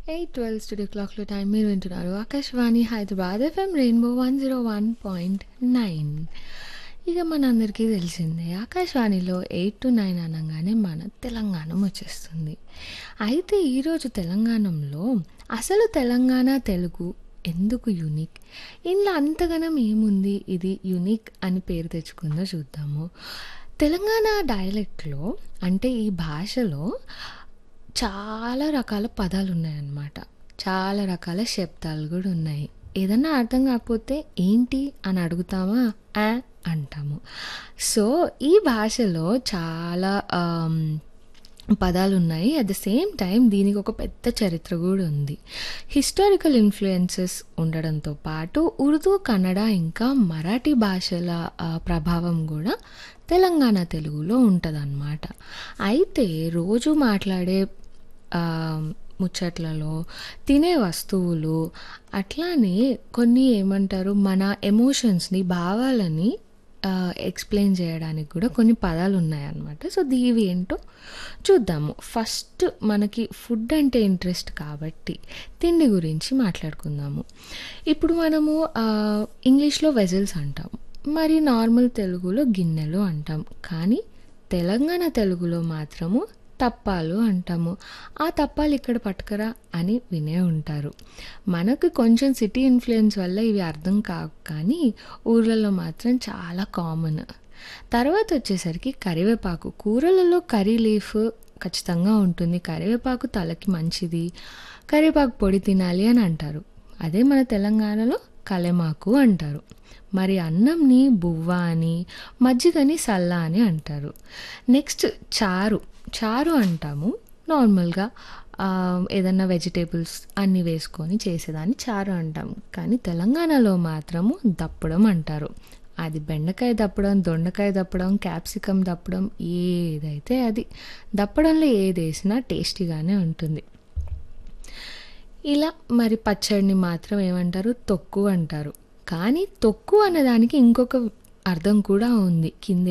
eight twelve studio క్లాక్లో time మీరు వింటున్నారు Akashvani Hyderabad FM Rainbow one zero one point nine ఇక మనందరికీ తెలిసిందే ఆకాశవాణిలో ఎయిట్ టు నైన్ అనగానే మన తెలంగాణ వచ్చేస్తుంది అయితే ఈరోజు తెలంగాణలో అసలు తెలంగాణ తెలుగు ఎందుకు యూనిక్ ఇందులో అంతగానం ఏముంది ఇది యూనిక్ అని పేరు తెచ్చుకుందో చూద్దాము తెలంగాణ డైలెక్ట్లో అంటే ఈ భాషలో చాలా రకాల పదాలు ఉన్నాయన్నమాట చాలా రకాల శబ్దాలు కూడా ఉన్నాయి ఏదన్నా అర్థం కాకపోతే ఏంటి అని అడుగుతామా ఆ అంటాము సో ఈ భాషలో చాలా ఆమ్, పదాలు ఉన్నాయి అట్ ద సేమ్ టైం దీనికి ఒక పెద్ద చరిత్ర కూడా ఉంది హిస్టారికల్ ఇన్ఫ్లుయెన్సెస్ ఉండడంతో పాటు ఉర్దూ కన్నడ ఇంకా మరాఠీ భాషల ఆ, ప్రభావం కూడా తెలంగాణ తెలుగులో ఉంటుందన్నమాట అయితే రోజు మాట్లాడే ఆ, ముచ్చట్లలో తినే వస్తువులు అట్లానే కొన్ని ఏమంటారు మన ఎమోషన్స్ని భావాలని ఎక్స్ప్లెయిన్ చేయడానికి కూడా కొన్ని పదాలు ఉన్నాయన్నమాట సో ఇవి ఏంటో చూద్దాము ఫస్ట్ మనకి ఫుడ్ అంటే ఇంట్రెస్ట్ కాబట్టి తిండి గురించి మాట్లాడుకుందాము ఇప్పుడు మనము ఆ, ఇంగ్లీష్లో వెజల్స్ అంటాం మరి నార్మల్ తెలుగులో గిన్నెలు అంటాం కానీ తెలంగాణ తెలుగులో మాత్రము తప్పాలు అంటాము ఆ తప్పాలు ఇక్కడ పట్టుకరా అని వినే ఉంటారు మనకు కొంచెం సిటీ ఇన్ఫ్లుయెన్స్ వల్ల ఇవి అర్థం కావు కానీ ఊర్లలో మాత్రం చాలా కామన్ తర్వాత వచ్చేసరికి కరివేపాకు కూరలలో కర్రీ లీఫ్ ఖచ్చితంగా ఉంటుంది కరివేపాకు తలకి మంచిది కరివేపాకు పొడి తినాలి అని అంటారు అదే మన తెలంగాణలో కలెమాకు అంటారు మరి అన్నంని బువ్వ అని మజ్జిగని సల్లా అని అంటారు నెక్స్ట్ చారు చారు అంటాము నార్మల్గా ఆ, ఏదన్నా వెజిటేబుల్స్ అన్నీ వేసుకొని చేసేదాన్ని చారు అంటాం కానీ తెలంగాణలో మాత్రము దప్పడం అంటారు అది బెండకాయ దప్పడం దొండకాయ దప్పడం క్యాప్సికమ్ దప్పడం ఏదైతే అది దప్పడంలో ఏది వేసినా టేస్టీగానే ఉంటుంది ఇలా మరి పచ్చడిని మాత్రం ఏమంటారు తొక్కు అంటారు కానీ తొక్కు అన్నదానికి ఇంకొక అర్థం కూడా ఉంది కింద